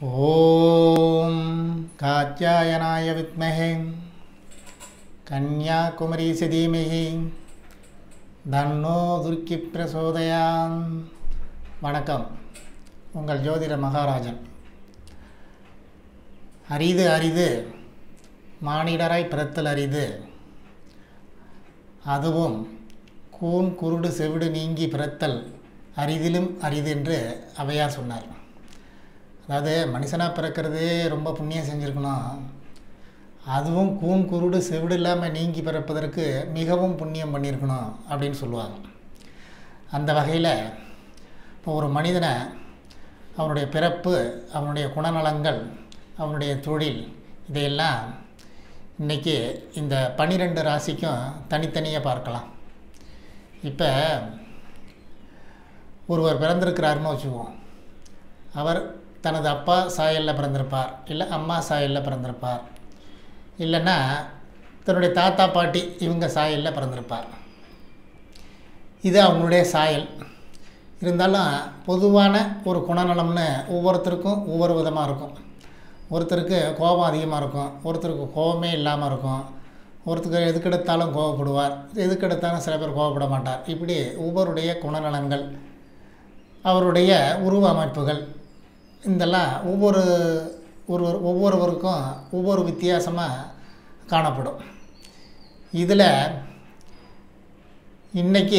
ஓம் காத்யாயனாய வித்மஹே கன்யாகுமரி சிதீமிகி தன்னோ துர்க்கி பிரசோதயான் வணக்கம் உங்கள் ஜோதிட மகாராஜன் அரிது அரிது மானிடராய் பிறத்தல் அரிது அதுவும் கூன் குருடு செவிடு நீங்கி பிறத்தல் அரிதிலும் அரிது என்று அவையார் சொன்னார் அதாவது மனுஷனாக பிறக்கிறதே ரொம்ப புண்ணியம் செஞ்சுருக்கணும் அதுவும் கூன் குருடு செவிடு இல்லாமல் நீங்கி பிறப்பதற்கு மிகவும் புண்ணியம் பண்ணியிருக்கணும் அப்படின்னு சொல்லுவாங்க அந்த வகையில் இப்போ ஒரு மனிதனை அவனுடைய பிறப்பு அவனுடைய குணநலங்கள் அவனுடைய தொழில் இதையெல்லாம் இன்றைக்கி இந்த பன்னிரெண்டு ராசிக்கும் தனித்தனியாக பார்க்கலாம் இப்போ ஒருவர் பிறந்திருக்கிறாருன்னு வச்சுக்குவோம் அவர் தனது அப்பா சாயலில் பிறந்திருப்பார் இல்லை அம்மா சாயலில் பிறந்திருப்பார் இல்லைன்னா தன்னுடைய தாத்தா பாட்டி இவங்க சாயலில் பிறந்திருப்பார் இது அவங்களுடைய சாயல் இருந்தாலும் பொதுவான ஒரு குணநலம்னு ஒவ்வொருத்தருக்கும் ஒவ்வொரு விதமாக இருக்கும் ஒருத்தருக்கு கோபம் அதிகமாக இருக்கும் ஒருத்தருக்கு கோபமே இல்லாமல் இருக்கும் ஒருத்தருக்கு எதுக்கெடுத்தாலும் கோவப்படுவார் எதுக்கெடுத்தாலும் சில பேர் கோவப்பட மாட்டார் இப்படி ஒவ்வொருடைய குணநலங்கள் அவருடைய உருவ அமைப்புகள் இதெல்லாம் ஒவ்வொரு ஒரு ஒவ்வொருவருக்கும் ஒவ்வொரு வித்தியாசமாக காணப்படும் இதில் இன்றைக்கி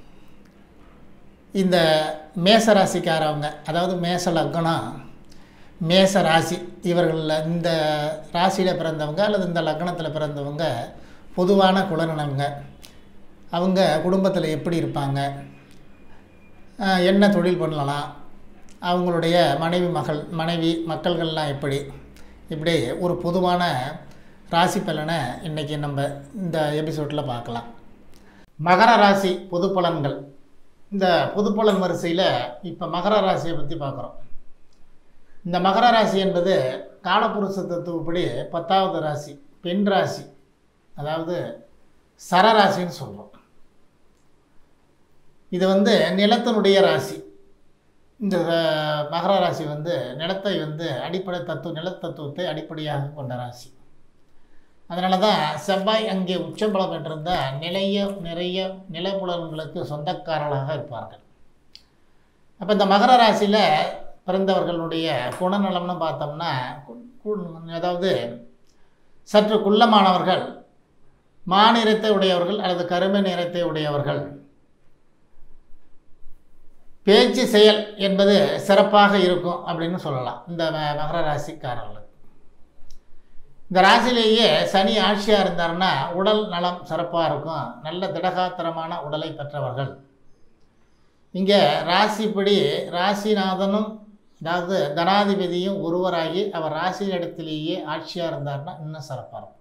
இந்த மேச ராசிக்காரவங்க அதாவது மேச லக்னம் மேச ராசி இவர்களில் இந்த ராசியில் பிறந்தவங்க அல்லது இந்த லக்னத்தில் பிறந்தவங்க பொதுவான குலநலங்க அவங்க குடும்பத்தில் எப்படி இருப்பாங்க என்ன தொழில் பண்ணலாம் அவங்களுடைய மனைவி மகள் மனைவி மக்கள்கள்லாம் எப்படி இப்படி ஒரு பொதுவான ராசி பலனை இன்றைக்கி நம்ம இந்த எபிசோடில் பார்க்கலாம் மகர ராசி பொது பலன்கள் இந்த பொது பலன் வரிசையில் இப்போ மகர ராசியை பற்றி பார்க்குறோம் இந்த மகர ராசி என்பது காலப்புருஷ தத்துவப்படி பத்தாவது ராசி பெண் ராசி அதாவது சரராசின்னு சொல்கிறோம் இது வந்து நிலத்தினுடைய ராசி இந்த மகர ராசி வந்து நிலத்தை வந்து அடிப்படை தத்துவ நிலத்தத்துவத்தை அடிப்படையாக கொண்ட ராசி அதனால தான் செவ்வாய் அங்கே உச்சம்பலம் பெற்றிருந்த நிலைய நிறைய நிலப்புலன்களுக்கு சொந்தக்காரர்களாக இருப்பார்கள் அப்போ இந்த மகர ராசியில் பிறந்தவர்களுடைய குணநலம்னு பார்த்தோம்னா அதாவது சற்று குள்ளமானவர்கள் மாநிறத்தை உடையவர்கள் அல்லது கருமை நிறத்தை உடையவர்கள் பேச்சு செயல் என்பது சிறப்பாக இருக்கும் அப்படின்னு சொல்லலாம் இந்த மகர ராசிக்காரர்களுக்கு இந்த ராசிலேயே சனி ஆட்சியாக இருந்தாருன்னா உடல் நலம் சிறப்பாக இருக்கும் நல்ல திடகாத்திரமான உடலை பெற்றவர்கள் இங்கே ராசிப்படி ராசிநாதனும் அதாவது தனாதிபதியும் ஒருவராகி அவர் ராசி இடத்திலேயே ஆட்சியாக இருந்தார்னா இன்னும் சிறப்பாக இருக்கும்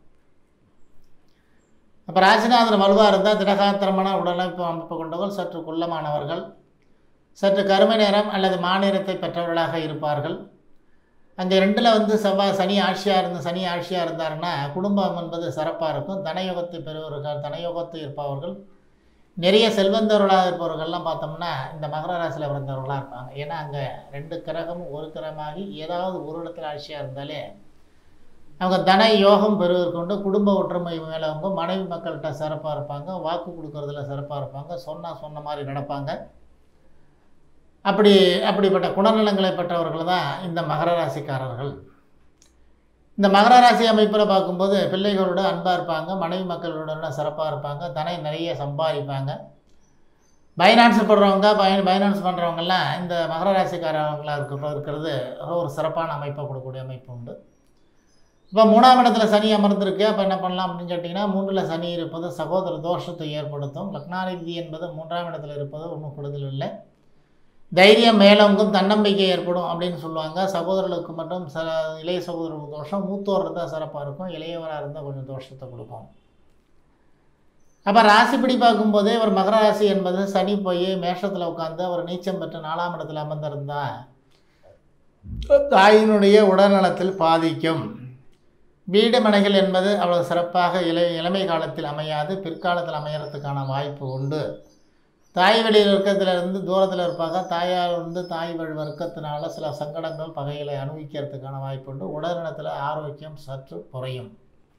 அப்போ ராசிநாதன் வலுவாக இருந்தால் திடகாத்திரமான உடலமைப்பு அமைப்பு கொண்டவர்கள் சற்று குள்ளமானவர்கள் சற்று கருமை நேரம் அல்லது மாநிறத்தை பெற்றவர்களாக இருப்பார்கள் அங்கே ரெண்டில் வந்து செவ்வாய் சனி ஆட்சியாக இருந்து சனி ஆட்சியாக இருந்தாருன்னா குடும்பம் என்பது சிறப்பாக இருக்கும் தனயோகத்தை பெறுவர்கள் தனயோகத்தை இருப்பவர்கள் நிறைய செல்வந்தவர்களாக இருப்பவர்கள்லாம் பார்த்தோம்னா இந்த மகர ராசியில் பிறந்தவர்களாக இருப்பாங்க ஏன்னா அங்கே ரெண்டு கிரகமும் ஒரு கிரகமாகி ஏதாவது ஒரு இடத்துல ஆட்சியாக இருந்தாலே அவங்க தன யோகம் பெறுவதற்கு கொண்டு குடும்ப ஒற்றுமை மேலவங்க மனைவி மக்கள்கிட்ட சிறப்பாக இருப்பாங்க வாக்கு கொடுக்கறதுல சிறப்பாக இருப்பாங்க சொன்னால் சொன்ன மாதிரி நடப்பாங்க அப்படி அப்படிப்பட்ட குணநலங்களை பெற்றவர்கள் தான் இந்த மகர ராசிக்காரர்கள் இந்த மகர ராசி அமைப்பில் பார்க்கும்போது பிள்ளைகளோட அன்பாக இருப்பாங்க மனைவி மக்களோட சிறப்பாக இருப்பாங்க தனை நிறைய சம்பாதிப்பாங்க பைனான்ஸ் போடுறவங்க பை பைனான்ஸ் பண்ணுறவங்கெல்லாம் இந்த மகர ராசிக்காரவங்களாக இருக்க இருக்கிறது ஒரு சிறப்பான அமைப்பை கொடுக்கக்கூடிய அமைப்பு உண்டு இப்போ மூணாம் இடத்துல சனி அமர்ந்திருக்கு அப்போ என்ன பண்ணலாம் அப்படின்னு கேட்டிங்கன்னா மூன்றில் சனி இருப்பது சகோதர தோஷத்தை ஏற்படுத்தும் லக்னாதிபதி என்பது மூன்றாம் இடத்துல இருப்பது ஒன்றும் கூடுதல் இல்லை தைரியம் மேலோங்கும் தன்னம்பிக்கை ஏற்படும் அப்படின்னு சொல்லுவாங்க சகோதரர்களுக்கு மட்டும் ச இளைய சகோதரர்களுக்கு தோஷம் மூத்தோர் இருந்தால் சிறப்பாக இருக்கும் இளையவராக இருந்தால் கொஞ்சம் தோஷத்தை கொடுக்கும் அப்போ ராசிப்படி பார்க்கும்போதே ஒரு மகர ராசி என்பது சனி போய் மேஷத்தில் உட்காந்து அவர் நீச்சம் பெற்று நாலாம் இடத்துல அமர்ந்திருந்தால் தாயினுடைய உடல்நலத்தில் பாதிக்கும் வீடு மனைகள் என்பது அவ்வளவு சிறப்பாக இளை இளமை காலத்தில் அமையாது பிற்காலத்தில் அமையறதுக்கான வாய்ப்பு உண்டு தாய் வழி வர்க்கத்தில் இருந்து தூரத்தில் இருப்பாங்க தாயார் வந்து தாய் வழி வர்க்கத்தினால சில சங்கடங்கள் பகைகளை அனுபவிக்கிறதுக்கான வாய்ப்பு உண்டு உடல்நலத்தில் ஆரோக்கியம் சற்று குறையும்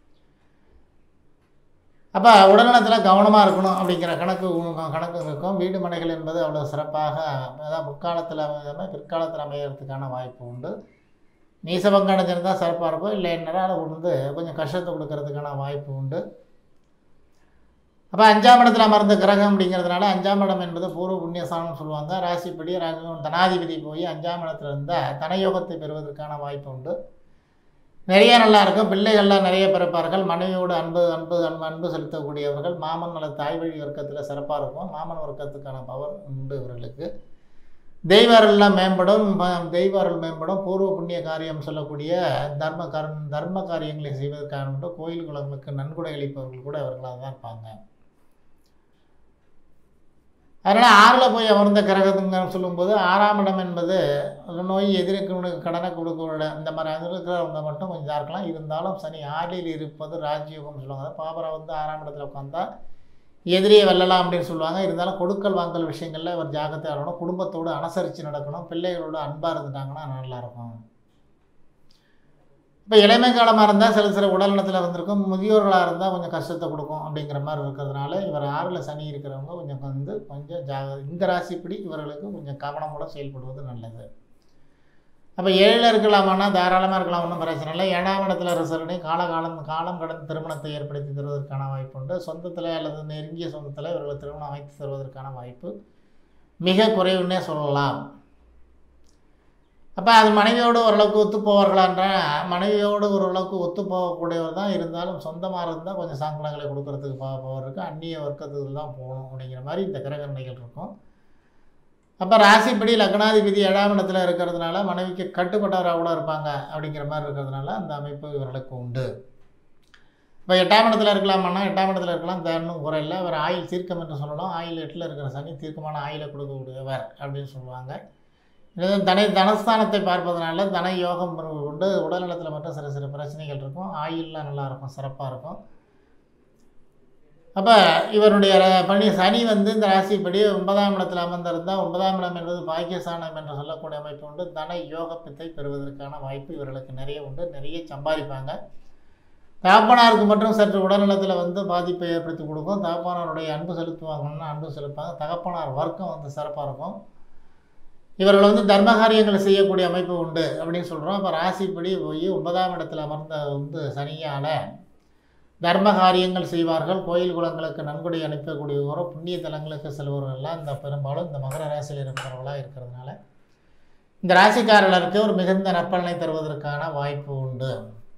அப்போ உடல்நலத்தில் கவனமாக இருக்கணும் அப்படிங்கிற கணக்கு உ- கணக்கு இருக்கும் வீடு மனைகள் என்பது அவ்வளோ சிறப்பாக அதாவது முற்காலத்தில் அமையாமல் பிற்காலத்தில் அமையறதுக்கான வாய்ப்பு உண்டு நீசபங்கானது தான் சிறப்பாக இருக்கும் இல்லை என்னால் வந்து கொஞ்சம் கஷ்டத்தை கொடுக்கறதுக்கான வாய்ப்பு உண்டு அப்போ அஞ்சாம் இடத்துல அமர்ந்த கிரகம் அப்படிங்கிறதுனால அஞ்சாம் இடம் என்பது பூர்வ புண்ணியஸ்தானம்னு சொல்லுவாங்க ராசிப்படி ராஜ- தனாதிபதி போய் அஞ்சாம் இடத்துல இருந்தால் தனயோகத்தை பெறுவதற்கான வாய்ப்பு உண்டு நிறைய நல்லா இருக்கும் பிள்ளைகள்லாம் நிறைய பிறப்பார்கள் மனைவியோடு அன்பு அன்பு அன்பு அன்பு செலுத்தக்கூடியவர்கள் மாமன் அல்லது தாய் வழி வர்க்கத்தில் சிறப்பாக இருக்கும் மாமன் வர்க்கத்துக்கான பவர் உண்டு இவர்களுக்கு தெய்வ அருள்லாம் மேம்படும் ம- தெய்வ அருள் மேம்படும் பூர்வ புண்ணிய காரியம் சொல்லக்கூடிய தர்ம கரண் தர்ம காரியங்களை செய்வதற்கான உண்டு கோயில் குளங்களுக்கு நன்கொடை அளிப்பவர்கள் கூட இவர்களாக தான் இருப்பாங்க அதனால் ஆறில் போய் அமர்ந்த கிரகத்துங்க சொல்லும்போது ஆறாம் இடம் என்பது ஒரு நோய் எதிர்க்கு கடனை கொடுக்க இந்த மாதிரி அது இருக்கிறவங்க மட்டும் கொஞ்சம் இதாக இருக்கலாம் இருந்தாலும் சனி ஆறில் இருப்பது ராஜயோகம்னு சொல்லுவாங்க பாபரா வந்து ஆறாம் இடத்துல உட்காந்தா எதிரியை வெல்லலாம் அப்படின்னு சொல்லுவாங்க இருந்தாலும் கொடுக்கல் வாங்கல் விஷயங்களில் ஒரு ஜாக்கிரதையாக இருக்கணும் குடும்பத்தோடு அனுசரித்து நடக்கணும் பிள்ளைகளோட அன்பாக இருந்துட்டாங்கன்னா நல்லாயிருக்கும் இப்போ இளமை காலமாக இருந்தால் சில சில உடல்நலத்தில் இருந்திருக்கும் முதியோர்களாக இருந்தால் கொஞ்சம் கஷ்டத்தை கொடுக்கும் அப்படிங்கிற மாதிரி இருக்கிறதுனால இவர் ஆறில் சனி இருக்கிறவங்க கொஞ்சம் வந்து கொஞ்சம் ஜாக இந்த ராசிப்படி இவர்களுக்கு கொஞ்சம் கவனமோட செயல்படுவது நல்லது அப்போ ஏழில் இருக்கலாமான்னா தாராளமாக இருக்கலாம் ஒன்றும் பிரச்சனை இல்லை ஏழாம் இடத்துல ரிசர்வனி காலகாலம் காலம் கடந்து திருமணத்தை ஏற்படுத்தி தருவதற்கான வாய்ப்பு உண்டு சொந்தத்தில் அல்லது நெருங்கிய சொந்தத்தில் இவர்களுக்கு திருமணம் அமைத்து தருவதற்கான வாய்ப்பு மிக குறைவுன்னே சொல்லலாம் அப்போ அது மனைவியோடு ஓரளவுக்கு ஒத்து போவார்களான்ற மனைவியோடு ஓரளவுக்கு ஒத்து போகக்கூடியவர் தான் இருந்தாலும் சொந்தமாக இருந்தால் கொஞ்சம் சங்கடங்களை கொடுக்கறதுக்கு பா பவர் இருக்குது அந்நிய வர்க்கத்துக்கு தான் போகணும் அப்படிங்கிற மாதிரி இந்த கிரக நிலைகள் இருக்கும் அப்போ ராசிப்படி லக்னாதிபதி ஏழாம் இடத்துல இருக்கிறதுனால மனைவிக்கு கட்டுப்பட்டவராக கூட இருப்பாங்க அப்படிங்கிற மாதிரி இருக்கிறதுனால அந்த அமைப்பு இவர்களுக்கு உண்டு இப்போ எட்டாம் இடத்துல இருக்கலாமான்னா எட்டாம் இடத்துல இருக்கலாம் தன்னும் குறையில்ல அவர் ஆயில் தீர்க்கம் என்று சொல்லலாம் ஆயில் எட்டில் இருக்கிற சனி தீர்க்கமான ஆயிலை கொடுக்கக்கூடியவர் அப்படின்னு சொல்லுவாங்க இது தனை தனஸ்தானத்தை பார்ப்பதனால தன யோகம் உண்டு உடல்நலத்தில் மட்டும் சில சில பிரச்சனைகள் இருக்கும் ஆயில்லாம் நல்லா இருக்கும் சிறப்பாக இருக்கும் அப்போ இவருடைய ர- பணி சனி வந்து இந்த ராசிப்படி ஒன்பதாம் இடத்தில் அமர்ந்திருந்தால் ஒன்பதாம் இடம் என்பது பாக்கியஸ்தானம் என்று சொல்லக்கூடிய அமைப்பு உண்டு தன யோகப்பித்தை பெறுவதற்கான வாய்ப்பு இவர்களுக்கு நிறைய உண்டு நிறைய சம்பாதிப்பாங்க தாப்பனாருக்கு மட்டும் சற்று உடல்நலத்தில் வந்து பாதிப்பை ஏற்படுத்தி கொடுக்கும் தாப்பனாருடைய அன்பு செலுத்துவாங்கன்னா அன்பு செலுப்பாங்க தகப்பனார் வர்க்கம் வந்து சிறப்பாக இருக்கும் இவர்கள் வந்து தர்ம காரியங்களை செய்யக்கூடிய அமைப்பு உண்டு அப்படின்னு சொல்கிறோம் அப்போ ராசிப்படி போய் ஒன்பதாம் இடத்துல அமர்ந்த வந்து சனியால் தர்ம காரியங்கள் செய்வார்கள் கோயில் குளங்களுக்கு நன்கொடை அனுப்பக்கூடியவரோ புண்ணிய தலங்களுக்கு செல்பவர்கள்லாம் இந்த பெரும்பாலும் இந்த மகர ராசியில் இருக்கிறவர்களாக இருக்கிறதுனால இந்த ராசிக்காரர்களுக்கு ஒரு மிகுந்த நற்பலனை தருவதற்கான வாய்ப்பு உண்டு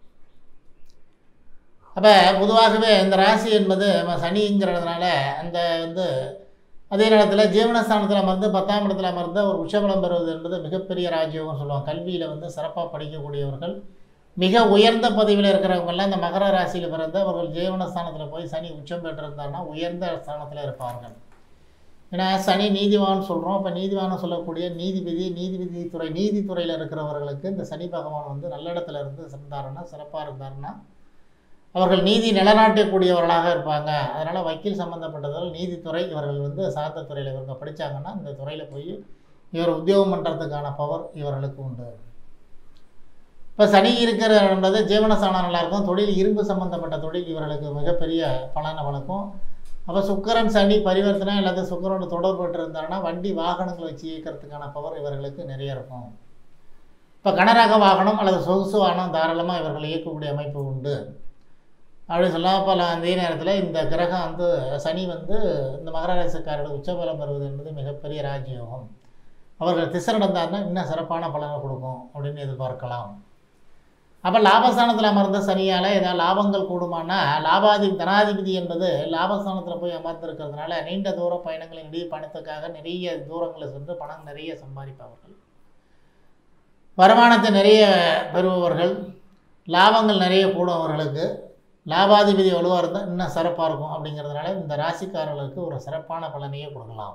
அப்போ பொதுவாகவே இந்த ராசி என்பது நம்ம சனிங்கிறதுனால அந்த வந்து அதே நேரத்தில் ஜீவனஸ்தானத்தில் அமர்ந்து பத்தாம் இடத்துல அமர்ந்து ஒரு உச்சபலம் பெறுவது என்பது மிகப்பெரிய ராஜ்யோகம் சொல்லுவாங்க கல்வியில் வந்து சிறப்பாக படிக்கக்கூடியவர்கள் மிக உயர்ந்த பதவியில் இருக்கிறவங்கெல்லாம் இந்த மகர ராசியில் பிறந்து அவர்கள் ஜீவனஸ்தானத்தில் போய் சனி உச்சம் பெற்றிருந்தாங்கன்னா உயர்ந்த ஸ்தானத்தில் இருப்பார்கள் ஏன்னா சனி நீதிவான் சொல்கிறோம் அப்போ நீதிவான் சொல்லக்கூடிய நீதிபதி நீதிபதி துறை நீதித்துறையில் இருக்கிறவர்களுக்கு இந்த சனி பகவான் வந்து நல்ல இடத்துல இருந்து இருந்தாருன்னா சிறப்பாக இருந்தாருன்னா அவர்கள் நீதி நிலநாட்டக்கூடியவர்களாக இருப்பாங்க அதனால் வக்கீல் சம்மந்தப்பட்டதால் நீதித்துறை இவர்கள் வந்து சார்ந்த துறையில் இவங்க படித்தாங்கன்னா இந்த துறையில் போய் இவர் உத்தியோகம் பண்ணுறதுக்கான பவர் இவர்களுக்கு உண்டு இப்போ சனி இருக்கிற என்பது ஜீவனஸ்தானம் நல்லா இருக்கும் தொழில் இரும்பு சம்மந்தப்பட்ட தொழில் இவர்களுக்கு மிகப்பெரிய பலனை வழங்கும் அப்போ சுக்கிரன் சனி பரிவர்த்தனை அல்லது சுக்கிரனோட தொடர்பு இருந்தாருன்னா வண்டி வாகனங்களை வச்சு இயக்கிறதுக்கான பவர் இவர்களுக்கு நிறைய இருக்கும் இப்போ கனரக வாகனம் அல்லது சொகுசு வாகனம் தாராளமாக இவர்கள் இயக்கக்கூடிய அமைப்பு உண்டு அப்படி சொல்லலாம் பல அதே நேரத்தில் இந்த கிரகம் வந்து சனி வந்து இந்த மகர ராசிக்காரோட உச்சபலம் பெறுவது என்பது மிகப்பெரிய ராஜயோகம் அவர்கள் திசை நடந்தாருன்னா இன்னும் சிறப்பான பலனை கொடுக்கும் அப்படின்னு எதிர்பார்க்கலாம் அப்போ லாபஸ்தானத்தில் அமர்ந்த சனியால் ஏதாவது லாபங்கள் கூடுமானா லாபாதி தனாதிபதி என்பது லாபஸ்தானத்தில் போய் அமர்ந்திருக்கிறதுனால நீண்ட தூர பயணங்களை நெடிய பணத்துக்காக நிறைய தூரங்களை சென்று பணம் நிறைய சம்பாதிப்பவர்கள் வருமானத்தை நிறைய பெறுபவர்கள் லாபங்கள் நிறைய கூடும் அவர்களுக்கு லாபாதிபதி வலுவாக இருந்தால் இன்னும் சிறப்பாக இருக்கும் அப்படிங்கிறதுனால இந்த ராசிக்காரர்களுக்கு ஒரு சிறப்பான பலனையே கொடுக்கலாம்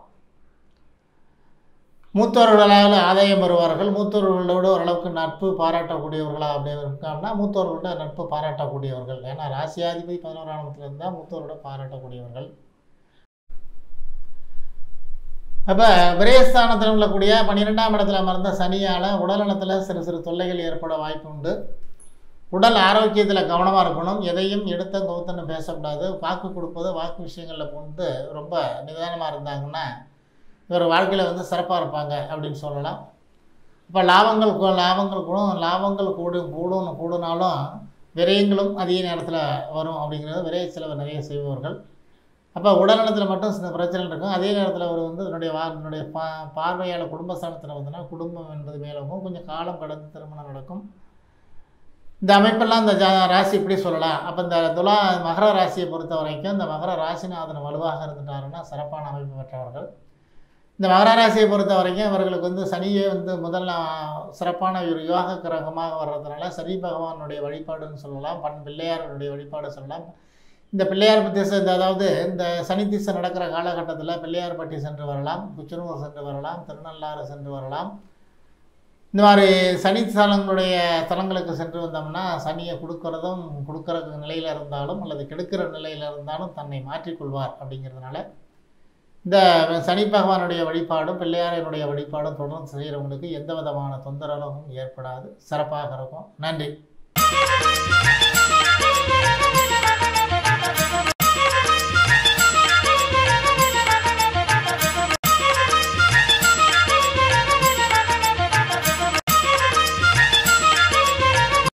மூத்தோர்களால் ஆதாயம் பெறுவார்கள் மூத்தோர்களோடு ஓரளவுக்கு நட்பு பாராட்டக்கூடியவர்களாக அப்படி இருக்காங்கன்னா மூத்தோர்களோட நட்பு பாராட்டக்கூடியவர்கள் ஏன்னா ராசியாதிபதி பதினோராம் இடத்துல இருந்தால் மூத்தோரோட பாராட்டக்கூடியவர்கள் அப்போ விரயஸ்தானத்தில் உள்ளக்கூடிய பன்னிரெண்டாம் இடத்துல அமர்ந்த சனியால் உடல்நலத்தில் சிறு சிறு தொல்லைகள் ஏற்பட வாய்ப்பு உண்டு உடல் ஆரோக்கியத்தில் கவனமாக இருக்கணும் எதையும் எடுத்த கவுத்தன்னு பேசக்கூடாது வாக்கு கொடுப்பது வாக்கு விஷயங்களில் கொண்டு ரொம்ப நிதானமாக இருந்தாங்கன்னா இவர் வாழ்க்கையில் வந்து சிறப்பாக இருப்பாங்க அப்படின்னு சொல்லலாம் இப்போ லாபங்கள் கூ- லாபங்கள் கூடும் லாபங்கள் கூடும் கூடும் கூடுனாலும் விரயங்களும் அதிக நேரத்தில் வரும் அப்படிங்கிறது விரய செலவு நிறைய செய்பவர்கள் அப்போ உடல்நலத்தில் மட்டும் சில பிரச்சனை இருக்கும் அதே நேரத்தில் அவர் வந்து என்னுடைய வா என்னுடைய பா பார்வையால் குடும்பஸ்தானத்தில் வந்துன்னா குடும்பம் என்பது மேலவும் கொஞ்சம் காலம் கடந்து திருமணம் நடக்கும் இந்த அமைப்பெல்லாம் இந்த ஜா ராசி இப்படி சொல்லலாம் அப்போ இந்த துலா மகர ராசியை பொறுத்த வரைக்கும் இந்த மகர ராசிநாதன் வலுவாக இருந்துட்டாருன்னா சிறப்பான அமைப்பு பெற்றவர்கள் இந்த மகர ராசியை பொறுத்த வரைக்கும் இவர்களுக்கு வந்து சனியே வந்து முதல்ல சிறப்பான ஒரு யோக கிரகமாக வர்றதுனால சனி பகவானுடைய வழிபாடுன்னு சொல்லலாம் பண் பிள்ளையாருடைய வழிபாடு சொல்லலாம் இந்த பிள்ளையார் திசை இந்த அதாவது இந்த சனி திசை நடக்கிற காலகட்டத்தில் பிள்ளையார்பட்டி சென்று வரலாம் குச்சனூர் சென்று வரலாம் திருநள்ளாறு சென்று வரலாம் இந்த மாதிரி சனி ஸ்தலங்களுடைய ஸ்தலங்களுக்கு சென்று வந்தோம்னா சனியை கொடுக்கறதும் கொடுக்குற நிலையில் இருந்தாலும் அல்லது கெடுக்கிற நிலையில் இருந்தாலும் தன்னை மாற்றிக்கொள்வார் அப்படிங்கிறதுனால இந்த சனி பகவானுடைய வழிபாடும் பிள்ளையாரனுடைய வழிபாடும் தொடர்ந்து செய்கிறவங்களுக்கு எந்த விதமான தொந்தரவும் ஏற்படாது சிறப்பாக இருக்கும் நன்றி